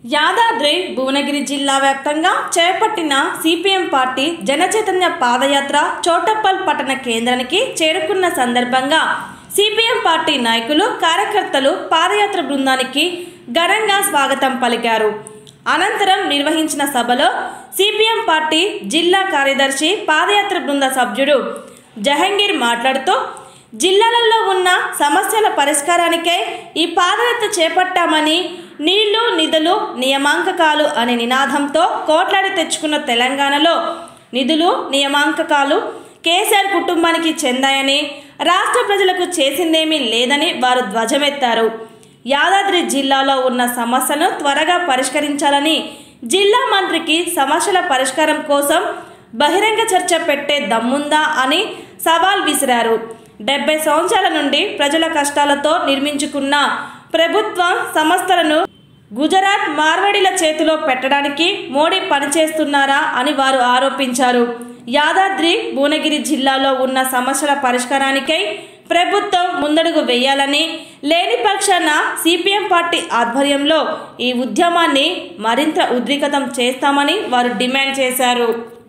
యాదాద్రి భువనగిరి జిల్లా వ్యాప్తంగా చేపట్టిన సిపిఎం పార్టీ జనచైతన్య పాదయాత్ర చోటప్పల్ పట్టణ కేంద్రానికి చేరుకున్న సందర్భంగా సిపిఎం పార్టీ నాయకులు కార్యకర్తలు పాదయాత్ర బృందానికి ఘనంగా స్వాగతం పలికారు అనంతరం నిర్వహించిన సభలో సిపిఎం పార్టీ జిల్లా కార్యదర్శి పాదయాత్ర బృంద సభ్యుడు జహంగీర్ మాట్లాడుతూ జిల్లాలలో ఉన్న సమస్యల పరిష్కారానికై ఈ పాదయాత్ర చేపట్టామని నీళ్లు నిధులు నియమాంకకాలు అనే నినాదంతో కోట్లాడి తెచ్చుకున్న తెలంగాణలో నిధులు నియమాంకకాలు కేసీఆర్ కుటుంబానికి చెందాయని రాష్ట్ర ప్రజలకు చేసిందేమీ లేదని వారు ధ్వజమెత్తారు యాదాద్రి జిల్లాలో ఉన్న సమస్యలను త్వరగా పరిష్కరించాలని జిల్లా మంత్రికి సమస్యల పరిష్కారం కోసం బహిరంగ చర్చ పెట్టే దమ్ముందా అని సవాల్ విసిరారు డెబ్బై సంవత్సరాల నుండి ప్రజల కష్టాలతో నిర్మించుకున్న ప్రభుత్వ సంస్థలను గుజరాత్ మార్వడిల చేతిలో పెట్టడానికి మోడీ పనిచేస్తున్నారా అని వారు ఆరోపించారు యాదాద్రి భువనగిరి జిల్లాలో ఉన్న సమస్యల పరిష్కారానికై ప్రభుత్వం ముందడుగు వేయాలని లేని పక్షాన సిపిఎం పార్టీ ఆధ్వర్యంలో ఈ ఉద్యమాన్ని మరింత ఉద్రిక్తం చేస్తామని వారు డిమాండ్ చేశారు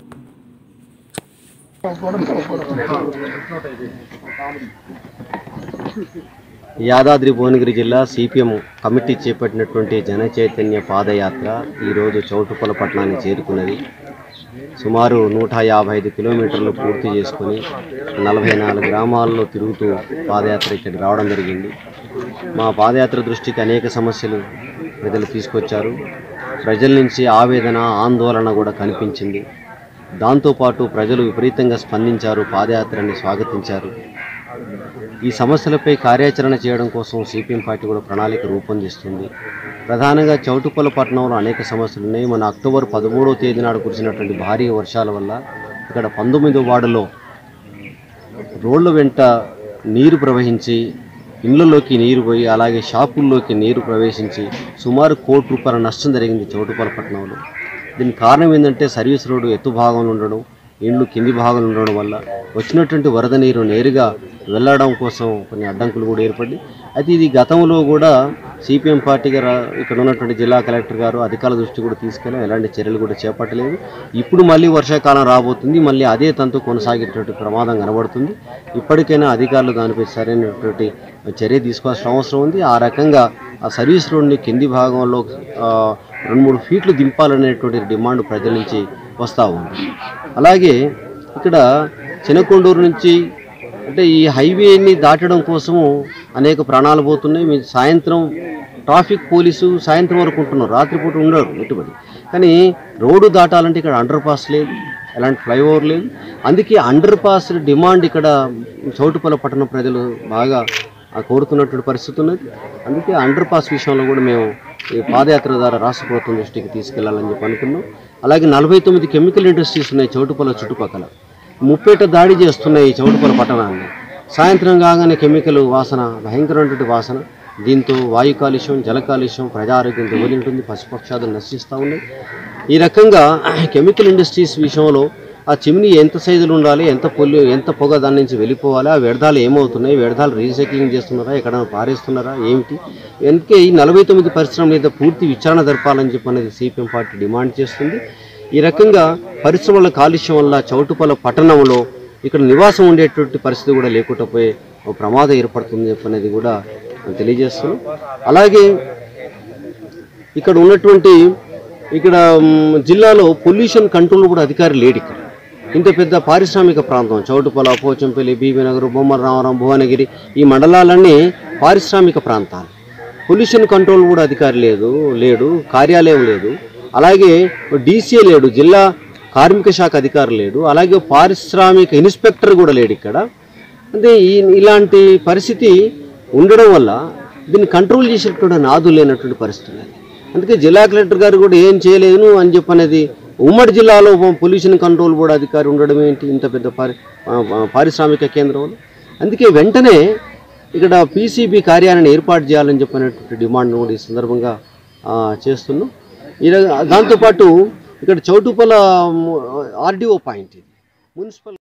యాదాద్రి భువనగిరి జిల్లా సిపిఎం కమిటీ చేపట్టినటువంటి జన చైతన్య పాదయాత్ర ఈరోజు చౌటుప్పల పట్టణానికి చేరుకున్నది సుమారు నూట యాభై ఐదు కిలోమీటర్లు పూర్తి చేసుకొని నలభై నాలుగు గ్రామాల్లో తిరుగుతూ పాదయాత్ర ఇక్కడికి రావడం జరిగింది మా పాదయాత్ర దృష్టికి అనేక సమస్యలు ప్రజలు తీసుకొచ్చారు ప్రజల నుంచి ఆవేదన ఆందోళన కూడా కనిపించింది దాంతోపాటు ప్రజలు విపరీతంగా స్పందించారు పాదయాత్రని స్వాగతించారు ఈ సమస్యలపై కార్యాచరణ చేయడం కోసం సిపిఎం పార్టీ కూడా ప్రణాళిక రూపొందిస్తుంది ప్రధానంగా చౌటుప్పల పట్టణంలో అనేక సమస్యలు ఉన్నాయి మన అక్టోబర్ పదమూడవ తేదీ నాడు కురిసినటువంటి భారీ వర్షాల వల్ల ఇక్కడ పంతొమ్మిదో వార్డులో రోడ్ల వెంట నీరు ప్రవహించి ఇళ్లలోకి నీరు పోయి అలాగే షాపుల్లోకి నీరు ప్రవేశించి సుమారు కోటి రూపాయల నష్టం జరిగింది చౌటుప్పల పట్టణంలో దీనికి కారణం ఏంటంటే సర్వీస్ రోడ్డు ఎత్తు భాగంలో ఉండడం ఇండ్లు కింది భాగంలో ఉండడం వల్ల వచ్చినటువంటి వరద నీరు నేరుగా వెళ్ళడం కోసం కొన్ని అడ్డంకులు కూడా ఏర్పడి అయితే ఇది గతంలో కూడా సిపిఎం పార్టీ గారు ఇక్కడ ఉన్నటువంటి జిల్లా కలెక్టర్ గారు అధికారుల దృష్టి కూడా తీసుకెళ్ళి ఎలాంటి చర్యలు కూడా చేపట్టలేదు ఇప్పుడు మళ్ళీ వర్షాకాలం రాబోతుంది మళ్ళీ అదే తంతు కొనసాగేటటువంటి ప్రమాదం కనబడుతుంది ఇప్పటికైనా అధికారులు దానిపై సరైనటువంటి చర్య తీసుకోవాల్సిన అవసరం ఉంది ఆ రకంగా ఆ సర్వీస్ రోడ్ని కింది భాగంలో ఆ, రెండు మూడు ఫీట్లు దింపాలనేటువంటి డిమాండ్ ప్రజల నుంచి వస్తూ ఉంది అలాగే ఇక్కడ చినకొండూరు నుంచి అంటే ఈ హైవేని దాటడం కోసము అనేక ప్రాణాలు పోతున్నాయి మీరు సాయంత్రం ట్రాఫిక్ పోలీసు సాయంత్రం వరకు ఉంటున్నారు రాత్రిపూట ఉండరు ఎటుబడి కానీ రోడ్డు దాటాలంటే ఇక్కడ అండర్ పాస్ లేదు ఎలాంటి ఫ్లైఓవర్ లేదు అందుకే అండర్ పాస్ డిమాండ్ ఇక్కడ చౌటుపల్ల పట్టణ ప్రజలు బాగా ఆ కోరుతున్నటువంటి పరిస్థితి ఉన్నది అందుకే అండర్ పాస్ విషయంలో కూడా మేము ఈ పాదయాత్ర ద్వారా రాష్ట్ర ప్రభుత్వం దృష్టికి తీసుకెళ్లాలని చెప్పి అనుకున్నాం అలాగే నలభై తొమ్మిది కెమికల్ ఇండస్ట్రీస్ ఉన్నాయి చౌటుపల్ల చుట్టుపక్కల ముప్పేట దాడి చేస్తున్నాయి ఈ చౌటుపల్ల పట్టణాన్ని సాయంత్రం కాగానే కెమికల్ వాసన భయంకరమైనటువంటి వాసన దీంతో వాయు కాలుష్యం జల కాలుష్యం ప్రజారోగ్యం దెబ్బతింటుంది పశుపక్షాదులు నశిస్తూ ఉన్నాయి ఈ రకంగా కెమికల్ ఇండస్ట్రీస్ విషయంలో ఆ చిమ్నీ ఎంత సైజులు ఉండాలి ఎంత పొల్లు ఎంత పొగ దాని నుంచి వెళ్ళిపోవాలి ఆ వ్యర్థాలు ఏమవుతున్నాయి వ్యర్థాలు రీసైక్లింగ్ చేస్తున్నారా ఎక్కడైనా పారేస్తున్నారా ఏమిటి ఎందుకే ఈ నలభై తొమ్మిది పరిశ్రమల మీద పూర్తి విచారణ జరపాలని చెప్పి అనేది సిపిఎం పార్టీ డిమాండ్ చేస్తుంది ఈ రకంగా పరిశ్రమల కాలుష్యం వల్ల చౌటుపల్ల పట్టణంలో ఇక్కడ నివాసం ఉండేటువంటి పరిస్థితి కూడా లేకుండా పోయే ఒక ప్రమాదం ఏర్పడుతుంది చెప్పి అనేది కూడా తెలియజేస్తున్నాం అలాగే ఇక్కడ ఉన్నటువంటి ఇక్కడ మ్, జిల్లాలో పొల్యూషన్ కంట్రోల్ కూడా అధికారి లేడు ఇక్కడ ఇంత పెద్ద పారిశ్రామిక ప్రాంతం చౌటుపల పోచంపల్లి బీబీనగర్ బొమ్మరామరం భువనగిరి ఈ మండలాలన్నీ పారిశ్రామిక ప్రాంతాలు పొల్యూషన్ కంట్రోల్ కూడా అధికారి లేదు లేడు కార్యాలయం లేదు అలాగే డీసీఏ లేడు జిల్లా కార్మిక శాఖ అధికారి లేడు అలాగే పారిశ్రామిక ఇన్స్పెక్టర్ కూడా లేడు ఇక్కడ అంటే ఈ ఇలాంటి పరిస్థితి ఉండడం వల్ల దీన్ని కంట్రోల్ చేసేటువంటి నాదు లేనటువంటి పరిస్థితి ఉన్నది అందుకే జిల్లా కలెక్టర్ గారు కూడా ఏం చేయలేను అని చెప్పనేది ఉమ్మడి జిల్లాలో పొల్యూషన్ కంట్రోల్ బోర్డు అధికారి ఉండడం ఏంటి ఇంత పెద్ద పారి ఆ, ఆ, పారిశ్రామిక కేంద్రంలో అందుకే వెంటనే ఇక్కడ పీసీబీ కార్యాలయాన్ని ఏర్పాటు చేయాలని చెప్పినటువంటి డిమాండ్ కూడా ఈ సందర్భంగా ఆ, చేస్తున్నాం ఈ ర- దాంతోపాటు ఇక్కడ చౌటుపల ఆర్డీఓ పాయింట్ ఇది మున్సిపల్